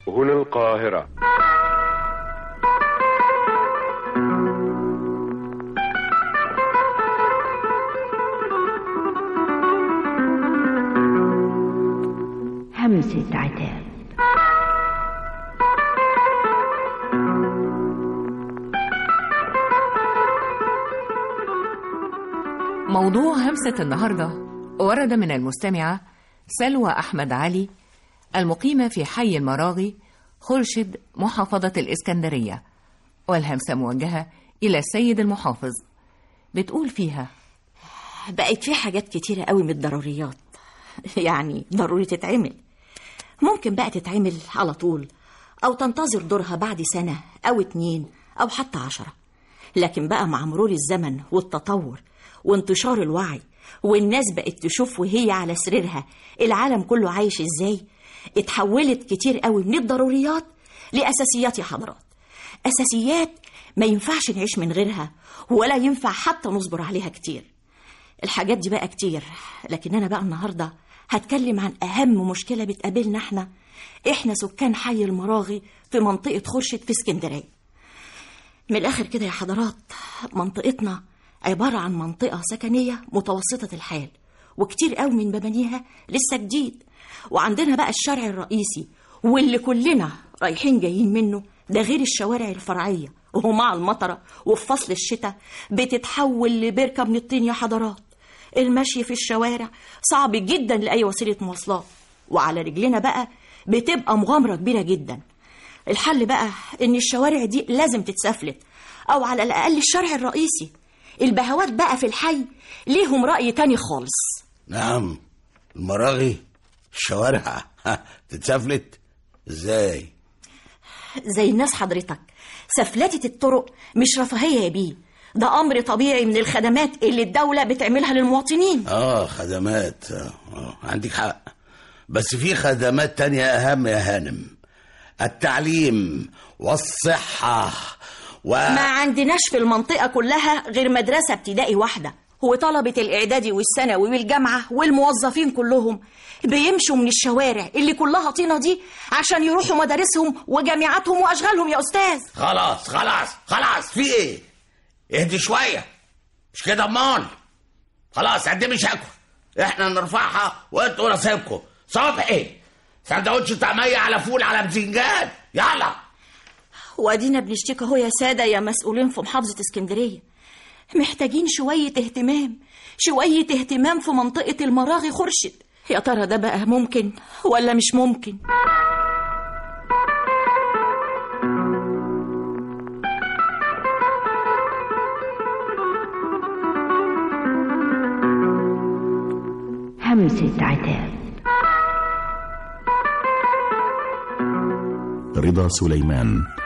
هنا القاهرة همسة عتاب موضوع همسة النهاردة ورد من المستمعة سلوى أحمد علي المقيمة في حي المراغي خرشد محافظة الإسكندرية والهمسة موجهة إلى السيد المحافظ بتقول فيها بقت في حاجات كتيرة قوي من الضروريات يعني ضروري تتعمل ممكن بقى تتعمل على طول أو تنتظر دورها بعد سنة أو اتنين أو حتى عشرة لكن بقى مع مرور الزمن والتطور وانتشار الوعي والناس بقت تشوف وهي على سريرها العالم كله عايش ازاي اتحولت كتير قوي من الضروريات لأساسيات يا حضرات أساسيات ما ينفعش نعيش من غيرها ولا ينفع حتى نصبر عليها كتير الحاجات دي بقى كتير لكن أنا بقى النهاردة هتكلم عن أهم مشكلة بتقابلنا احنا احنا سكان حي المراغي في منطقة خرشد في اسكندرية من الآخر كده يا حضرات منطقتنا عبارة عن منطقة سكنية متوسطة الحال وكتير قوي من مبانيها لسه جديد وعندنا بقى الشارع الرئيسي واللي كلنا رايحين جايين منه ده غير الشوارع الفرعية ومع المطرة وفي فصل الشتاء بتتحول لبركة من الطين يا حضرات المشي في الشوارع صعب جدا لأي وسيلة مواصلات وعلى رجلنا بقى بتبقى مغامرة كبيرة جدا الحل بقى إن الشوارع دي لازم تتسفلت أو على الأقل الشارع الرئيسي البهوات بقى في الحي ليهم رأي تاني خالص نعم المراغي الشوارع تتسفلت ازاي زي الناس حضرتك سفلتة الطرق مش رفاهية يا بيه ده أمر طبيعي من الخدمات اللي الدولة بتعملها للمواطنين اه خدمات آه. آه. عندك حق بس في خدمات تانية أهم يا هانم التعليم والصحة و... ما عندناش في المنطقة كلها غير مدرسة ابتدائي واحدة وطلبة الإعدادي والثانوي والجامعة والموظفين كلهم بيمشوا من الشوارع اللي كلها طينة دي عشان يروحوا مدارسهم وجامعاتهم وأشغالهم يا أستاذ خلاص خلاص خلاص في ايه اهدي شوية مش كده امال خلاص قدمي شكوى احنا نرفعها وانتوا نصيبكم صبحي سندوتش طعمية على فول على بتنجان يلا وادينا بنشتكي اهو يا سادة يا مسؤولين في محافظة اسكندرية محتاجين شوية اهتمام شوية اهتمام في منطقة المراغي خرشد يا ترى ده بقى ممكن ولا مش ممكن همسة عتاب رضا سليمان